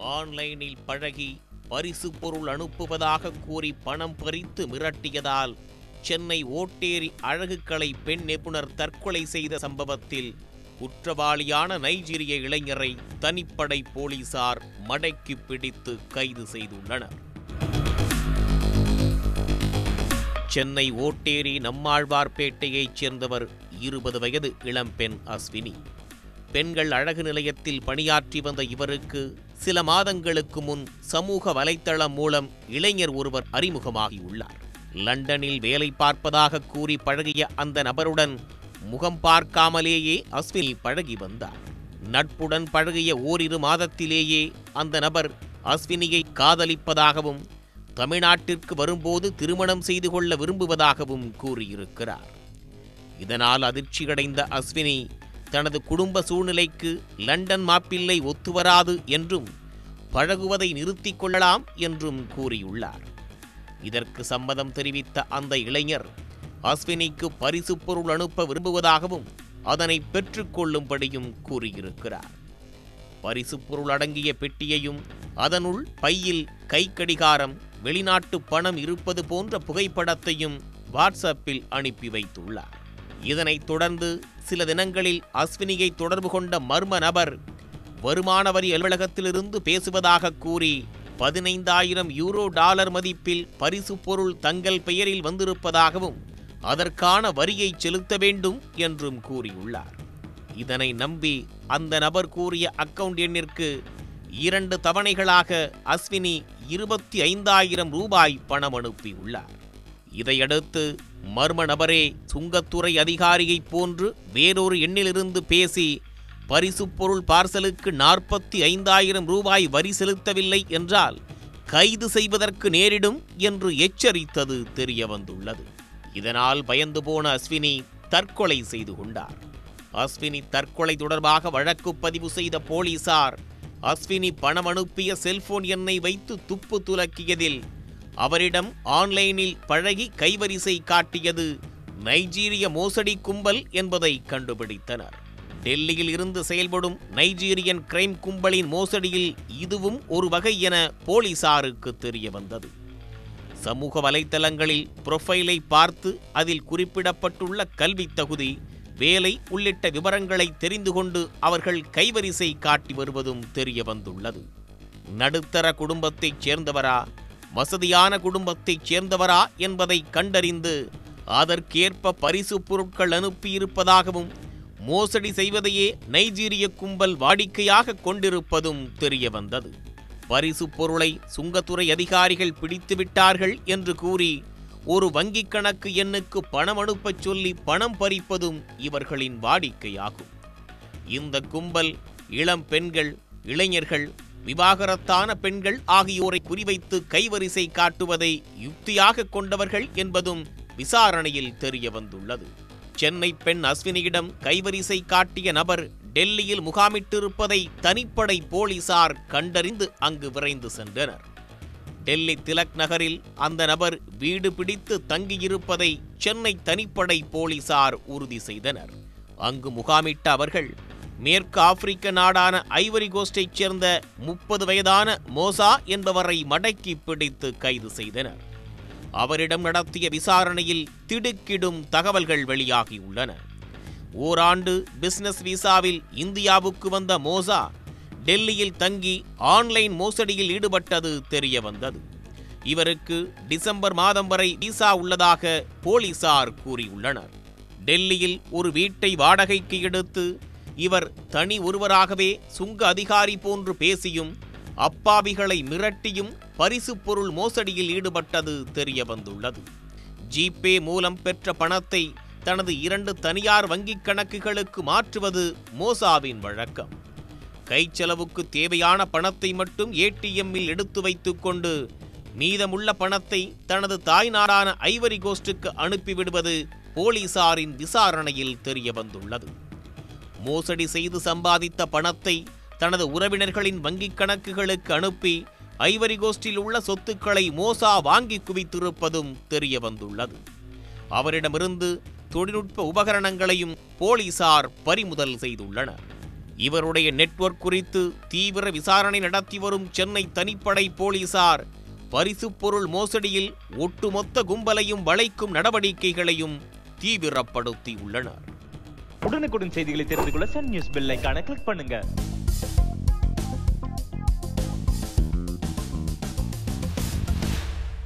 ஆன்லைனில் பழகி பரிசு பொருள் அனுப்புவதாக கூறி பணம் பறித்து மிரட்டியதால் சென்னை ஓட்டேரி அழகுக்கலை பெண் நிபுணர் தற்கொலை செய்த சம்பவத்தில் குற்றவாளியான நைஜீரிய இளைஞரை தனிப்படை போலீசார் மடக்கி பிடித்து கைது செய்துள்ளனர் சென்னை ஓட்டேரி நம்மாழ்வார்பேட்டையைச் சேர்ந்தவர் இருபது வயது இளம்பெண் அஸ்வினி பெண்கள் அழகு நிலையத்தில் பணியாற்றி வந்த இவருக்கு சில மாதங்களுக்கு முன் சமூக வலைத்தளம் மூலம் இளைஞர் ஒருவர் அறிமுகமாகியுள்ளார் லண்டனில் வேலை பார்ப்பதாக கூறி பழகிய அந்த நபருடன் முகம் பார்க்காமலேயே அஸ்வினி பழகி வந்தார் நட்புடன் பழகிய ஓரிரு மாதத்திலேயே அந்த நபர் அஸ்வினியை காதலிப்பதாகவும் தமிழ்நாட்டிற்கு வரும்போது திருமணம் செய்து கொள்ள விரும்புவதாகவும் கூறியிருக்கிறார் இதனால் அதிர்ச்சியடைந்த அஸ்வினி தனது குடும்ப சூழ்நிலைக்கு லண்டன் மாப்பிள்ளை ஒத்துவராது என்றும் பழகுவதை நிறுத்திக் கொள்ளலாம் என்றும் கூறியுள்ளார் இதற்கு சம்மதம் தெரிவித்த அந்த இளைஞர் அஸ்வினிக்கு பரிசு பொருள் அனுப்ப விரும்புவதாகவும் அதனை பெற்றுக்கொள்ளும்படியும் கூறியிருக்கிறார் பரிசு பொருள் அடங்கிய பெட்டியையும் அதனுள் பையில் கைக்கடிகாரம் வெளிநாட்டு பணம் இருப்பது போன்ற புகைப்படத்தையும் வாட்ஸ்அப்பில் அனுப்பி வைத்துள்ளார் இதனைத் தொடர்ந்து சில தினங்களில் அஸ்வினியை தொடர்பு கொண்ட மர்ம நபர் வருமான வரி அலுவலகத்திலிருந்து பேசுவதாக கூறி பதினைந்தாயிரம் யூரோ டாலர் மதிப்பில் பரிசு பொருள் தங்கள் பெயரில் வந்திருப்பதாகவும் அதற்கான வரியை செலுத்த வேண்டும் என்றும் கூறியுள்ளார் இதனை நம்பி அந்த நபர் கூறிய அக்கவுண்ட் எண்ணிற்கு இரண்டு தவணைகளாக அஸ்வினி இருபத்தி ஐந்தாயிரம் ரூபாய் பணம் அனுப்பியுள்ளார் இதையடுத்து மர்ம நபரே சுங்கத்துறை அதிகாரியைப் போன்று வேறொரு எண்ணிலிருந்து பேசி பரிசு பொருள் பார்சலுக்கு நாற்பத்தி ஐந்தாயிரம் ரூபாய் வரி செலுத்தவில்லை என்றால் கைது செய்வதற்கு நேரிடும் என்று எச்சரித்தது தெரிய வந்துள்ளது இதனால் பயந்து போன அஸ்வினி தற்கொலை செய்து கொண்டார் அஸ்வினி தற்கொலை தொடர்பாக வழக்கு பதிவு செய்த போலீசார் அஸ்வினி பணம் அனுப்பிய செல்போன் எண்ணை வைத்து துப்பு துலக்கியதில் அவரிடம் ஆன்லைனில் பழகி கைவரிசை காட்டியது நைஜீரிய மோசடி கும்பல் என்பதை கண்டுபிடித்தனர் டெல்லியில் இருந்து செயல்படும் நைஜீரியன் கிரைம் கும்பலின் மோசடியில் இதுவும் ஒரு வகை என போலீசாருக்கு தெரிய வந்தது சமூக வலைத்தளங்களில் புரொஃபைலை பார்த்து அதில் குறிப்பிடப்பட்டுள்ள கல்வித் தகுதி வேலை உள்ளிட்ட விவரங்களை தெரிந்து கொண்டு அவர்கள் கைவரிசை காட்டி வருவதும் தெரிய வந்துள்ளது நடுத்தர குடும்பத்தைச் சேர்ந்தவரா வசதியான குடும்பத்தைச் சேர்ந்தவரா என்பதை கண்டறிந்து அதற்கேற்ப பரிசு பொருட்கள் அனுப்பியிருப்பதாகவும் மோசடி செய்வதையே நைஜீரிய கும்பல் வாடிக்கையாக கொண்டிருப்பதும் தெரிய வந்தது பரிசு பொருளை சுங்கத்துறை அதிகாரிகள் பிடித்து விட்டார்கள் என்று கூறி ஒரு வங்கிக் கணக்கு எண்ணுக்கு பணம் அனுப்பச் சொல்லி பணம் பறிப்பதும் இவர்களின் வாடிக்கையாகும் இந்த கும்பல் இளம் பெண்கள் இளைஞர்கள் விவாகரத்தான பெண்கள் ஆகியோரை குறிவைத்து கைவரிசை காட்டுவதை யுக்தியாக கொண்டவர்கள் என்பதும் விசாரணையில் தெரிய வந்துள்ளது சென்னை பெண் அஸ்வினியிடம் கைவரிசை காட்டிய நபர் டெல்லியில் முகாமிட்டிருப்பதை தனிப்படை போலீசார் கண்டறிந்து அங்கு விரைந்து சென்றனர் டெல்லி திலக் நகரில் அந்த நபர் வீடு பிடித்து தங்கியிருப்பதை சென்னை தனிப்படை போலீசார் உறுதி செய்தனர் அங்கு முகாமிட்ட அவர்கள் மேற்கு ஆப்பிரிக்க நாடான ஐவரி கோஸ்டைச் சேர்ந்த முப்பது வயதான மோசா என்பவரை மடக்கி பிடித்து கைது செய்தனர் அவரிடம் நடத்திய விசாரணையில் திடுக்கிடும் தகவல்கள் வெளியாகியுள்ளன ஓராண்டு பிசினஸ் விசாவில் இந்தியாவுக்கு வந்த மோசா டெல்லியில் தங்கி ஆன்லைன் மோசடியில் ஈடுபட்டது தெரிய வந்தது இவருக்கு டிசம்பர் மாதம் வரை விசா உள்ளதாக போலீசார் கூறியுள்ளனர் டெல்லியில் ஒரு வீட்டை வாடகைக்கு எடுத்து இவர் தனி ஒருவராகவே சுங்க அதிகாரி போன்று பேசியும் அப்பாவிகளை மிரட்டியும் பரிசு பொருள் மோசடியில் ஈடுபட்டது தெரிய வந்துள்ளது ஜிபே மூலம் பெற்ற பணத்தை தனது இரண்டு தனியார் வங்கிக் கணக்குகளுக்கு மாற்றுவது மோசாவின் வழக்கம் கைச்செலவுக்கு தேவையான பணத்தை மட்டும் ஏடிஎம்மில் எடுத்து வைத்துக்கொண்டு மீதமுள்ள பணத்தை தனது தாய்நாடான ஐவரி கோஸ்டுக்கு அனுப்பிவிடுவது போலீசாரின் விசாரணையில் தெரிய வந்துள்ளது மோசடி செய்து சம்பாதித்த பணத்தை தனது உறவினர்களின் வங்கிக் கணக்குகளுக்கு அனுப்பி ஐவரி கோஸ்டில் உள்ள சொத்துக்களை மோசா வாங்கி குவித்திருப்பதும் தெரிய வந்துள்ளது அவரிடமிருந்து தொழில்நுட்ப உபகரணங்களையும் போலீசார் பறிமுதல் செய்துள்ளனர் இவருடைய நெட்வொர்க் குறித்து தீவிர விசாரணை நடத்தி வரும் சென்னை தனிப்படை போலீசார் பரிசுப் பொருள் மோசடியில் ஒட்டுமொத்த கும்பலையும் வளைக்கும் நடவடிக்கைகளையும் தீவிரப்படுத்தியுள்ளனர் உடனுக்குடன் செய்திகளை தெரிந்து கொள்ள சன் நியூஸ் பெல் ஐகானை கிளிக் பண்ணுங்க